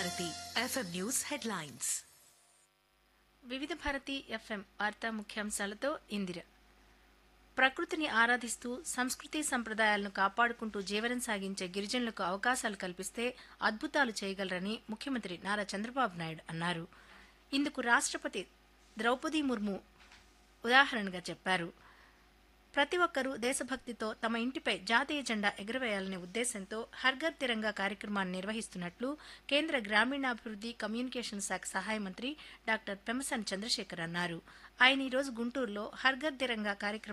Bharati FM news headlines వివిధ Bharati FM వార్తా ముఖ్యాంశాలతో ఇందిర ప్రకృతిని ఆరాధిస్తూ సంస్కృతి సంప్రదాయాలను కాపాడుకుంటూ జీవనం సాగించే గిరిజనులకు అవకాశాలు కల్పిస్తే అద్భుతాలు చేయగలరని ముఖ్యమంత్రి నారా చంద్రబాబు నాయుడు అన్నారు ఇందుకు రాష్ట్రపతి ద్రౌపది ముర్ము ఉదాహరణగా చెప్పారు ప్రతి ఒక్కరూ దేశభక్తితో తమ ఇంటిపై జాతీయ జెండా ఎగురవేయాలనే ఉద్దేశంతో హర్ఘర్ తిరంగా కార్యక్రమాన్ని నిర్వహిస్తున్నట్లు కేంద్ర గ్రామీణాభివృద్ధి కమ్యూనికేషన్ శాఖ సహాయ మంత్రి డాక్టర్ పెమసాని చంద్రశేఖర్ అన్నారు ఆయన ఈరోజు గుంటూరులో హర్ఘర్ తిరంగా కార్యక్రమం